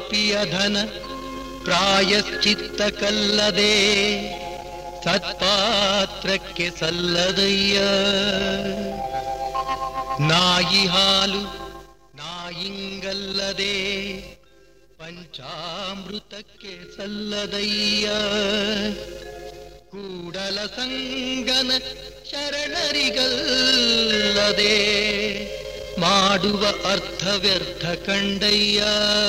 ಪಾಪಿಯ ಧನ ಪ್ರಾಯಶ್ಚಿತ್ತ ಕಲ್ಲದೆ ಸತ್ಪಾತ್ರಕ್ಕೆ ಸಲ್ಲದಯ್ಯ ನಾಯಿ ಹಾಲು ನಾಯಿಂಗಲ್ಲದೆ ಪಂಚಾಮೃತಕ್ಕೆ ಸಲ್ಲದಯ್ಯ ಕೂಡಲ ಸಂಗನ ಶರಣರಿಗಲ್ಲದೆ ಮಾಡುವ ಅರ್ಥ ವ್ಯರ್ಥ ಕಂಡಯ್ಯ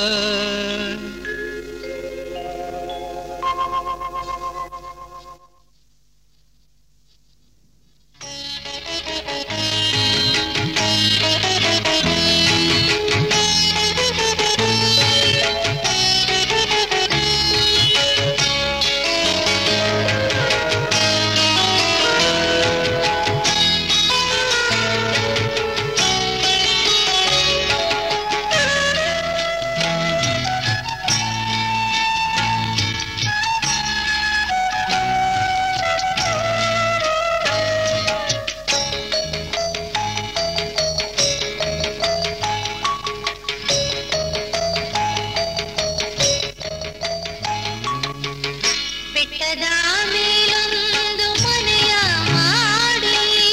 ಬೆಟ್ಟದ ಮೇಲೊಂದು ಮನೆಯ ಮಾಡಿ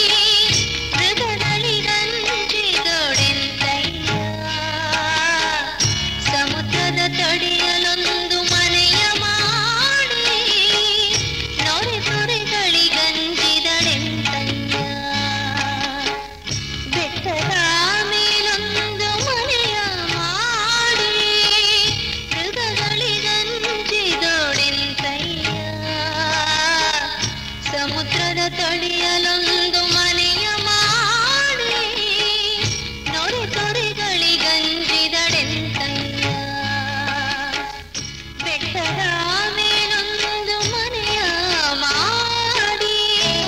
ಮೃಗಗಳಿಗಂಜಿದೊಡೆಂತಯ್ಯ ಸಮುದ್ರದ ತಡಿಯಲೊಂದು ಮನೆಯ ಮಾಡಿ ನೊರೆ ತೊರೆಗಳಿಗಂಜಿದಡೆಂತಯ್ಯ ಬೆಟ್ಟದ ಮೇಲೊಂದು ಮನೆಯ ಮಾಡಿ ಮೃಗಗಳಿಗಂಜಿದೊಡೆಂತಯ್ಯ ಸಮುದ್ರದ ತಡಿಯಲೊಂದು ಮನೆಯ ಮಾಡಿ ನೊರೆ ತೊರೆಗಳಿಗಂಜಿದಡೆಂತಯ್ಯ ಬೆಟ್ಟದ ಮೇಲೊಂದು ಮನೆಯ ಮಾಡಿ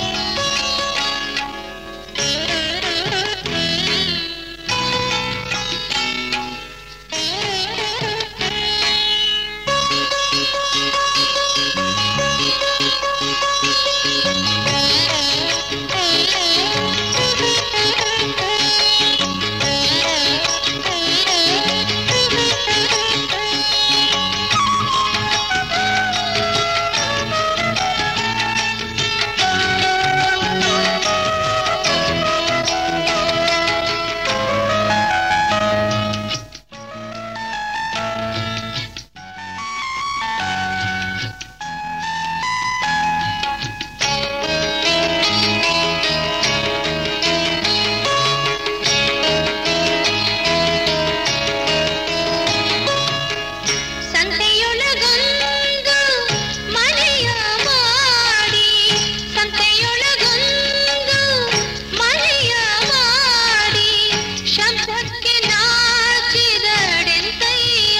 ಸಂತೆಯೊಳಗೊಂದು ಮನೆಯ ಮಾಡಿ ಸಂತೆಯೊಳಗೊಂದು ಮನೆಯ ಮಾಡಿ ಶಬ್ದಕ್ಕೆ ನಾಚಿದಡೆಂತಯ್ಯ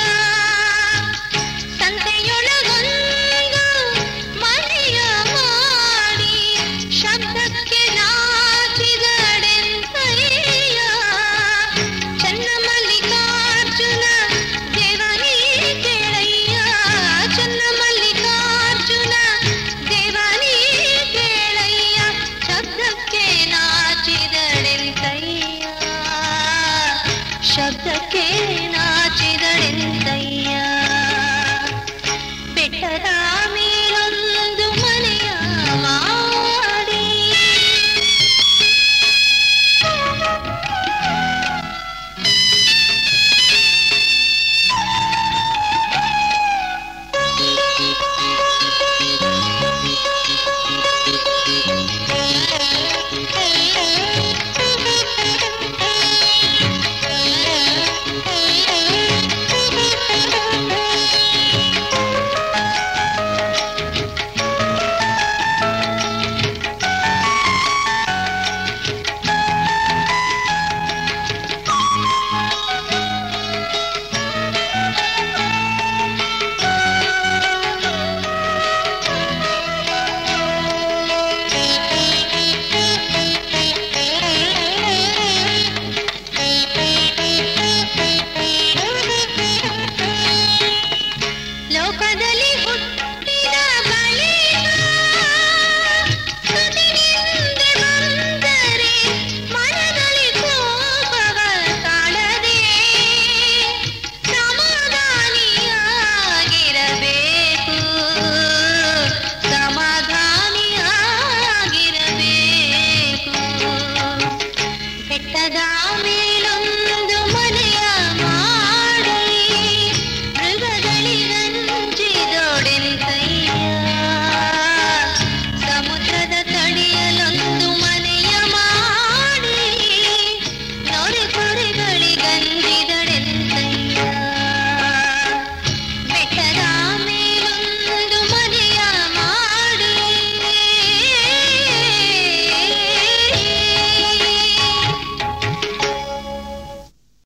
ಸಂತೆಯೊಳಗೊಂದು ಮನೆಯ ಮಾಡಿ ಶಬ್ದಕ್ಕೆ ನಾಚಿದಡೆಂತಯ್ಯ ಚನ್ನಮಲ್ಲಿಕಾರ್ಜುನ ದೇವನೇ ಕೇಳಯ್ಯ ಚನ್ನಮಲ್ಲಿಕಾರ್ಜುನ ದೇವನೇ ಕೇಳಯ್ಯ ಶಬ್ದಕ್ಕೆ ನಾಚಿದಡೆಂತಯ್ಯ ಶಬ್ದಕ್ಕೆ ನಾ